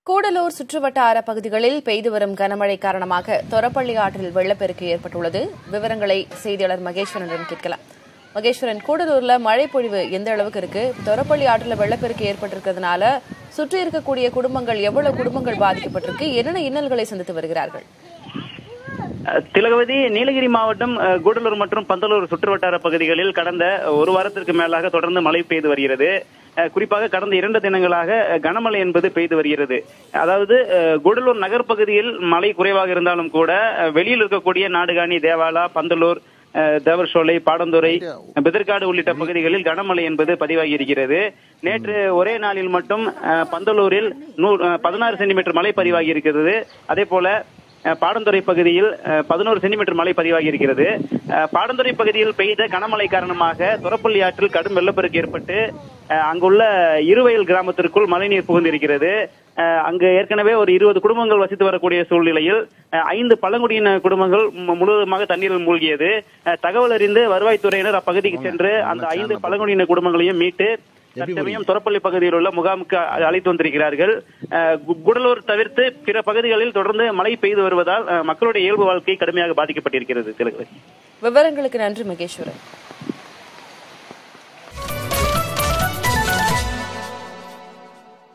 கூடலூர் சுற்றுவட்டார பகுதிகளில் பெய்து வரும் கனமழை காரணமாக தொரப்பள்ளி ஆற்றில் வெள்ளப்பெருக்கு ஏற்பட்டுள்ளது விவரங்களை செய்தியாளர் மகேஸ்வரனிடம் கேட்கலாம் மகேஸ்வரன் கூடலூர்ல மழை பொழிவு எந்த அளவுக்கு இருக்கு தொரப்பள்ளி ஆற்றில் வெள்ளப்பெருக்கு ஏற்பட்டிருக்கிறதுனால சுற்றி இருக்கக்கூடிய குடும்பங்கள் எவ்வளவு குடும்பங்கள் பாதிக்கப்பட்டிருக்கு என்னென்ன இன்னல்களை சந்தித்து வருகிறார்கள் அஹ் திலகவதி நீலகிரி மாவட்டம் அஹ், கூடலூர் மற்றும் பந்தலூர் சுற்றுவட்டார பகுதிகளில் கடந்த ஒரு வாரத்திற்கு மேலாக தொடர்ந்து மழை பெய்து வருகிறது அஹ், குறிப்பாக கடந்த இரண்டு தினங்களாக அஹ், கனமழை என்பது பெய்து வருகிறது அதாவது அஹ், கூடலூர் நகர் பகுதியில் மழை குறைவாக இருந்தாலும் கூட அஹ், வெளியில் இருக்கக்கூடிய நாடுகாணி தேவாலா பந்தலூர் அஹ், தேவர்சோலை பாடந்துறை பெதர்காடு உள்ளிட்ட பகுதிகளில் கனமழை என்பது பதிவாகி இருக்கிறது நேற்று ஒரே நாளில் மட்டும் அஹ், பந்தலூரில் நூ பதினாறு சென்டிமீட்டர் மழை பதிவாகி இருக்கிறது அதே போல அஹ் பாடந்துறை பகுதியில் பதினோரு சென்டிமீட்டர் மழை பதிவாகி இருக்கிறது அஹ் பாடந்துறை பகுதியில் பெய்த கனமழை காரணமாக துரப்பள்ளி ஆற்றில் கடும் வெள்ளப்பெருக்கு ஏற்பட்டு அஹ் அங்குள்ள இருவயல் கிராமத்திற்குள் மழைநீர் புகுந்திருக்கிறது அஹ் அங்கு ஏற்கனவே ஒரு இருபது குடும்பங்கள் வசித்து வரக்கூடிய சூழ்நிலையில் அஹ் ஐந்து பழங்குடியின குடும்பங்கள் மு- முழுவதுமாக தண்ணீரில் மூழ்கியது அஹ் தகவல் அறிந்து வருவாய்த்துறையினர் அப்பகுதிக்கு சென்று அந்த ஐந்து பழங்குடியின குடும்பங்களையும் மீட்டு தற்சமயம் துறப்பள்ளி பகுதியில் உள்ள முகாமுக்கு அ- அழைத்து வந்திருக்கிறார்கள் அஹ் கு- குடலூர் தவிர்த்து பிற பகுதிகளில் தொடர்ந்து மழை பெய்து வருவதால் அஹ் மக்களுடைய இயல்பு வாழ்க்கை கடுமையாக பாதிக்கப்பட்டிருக்கிறது திலகவதி விவரங்களுக்கு நன்றி மகேஸ்வரன்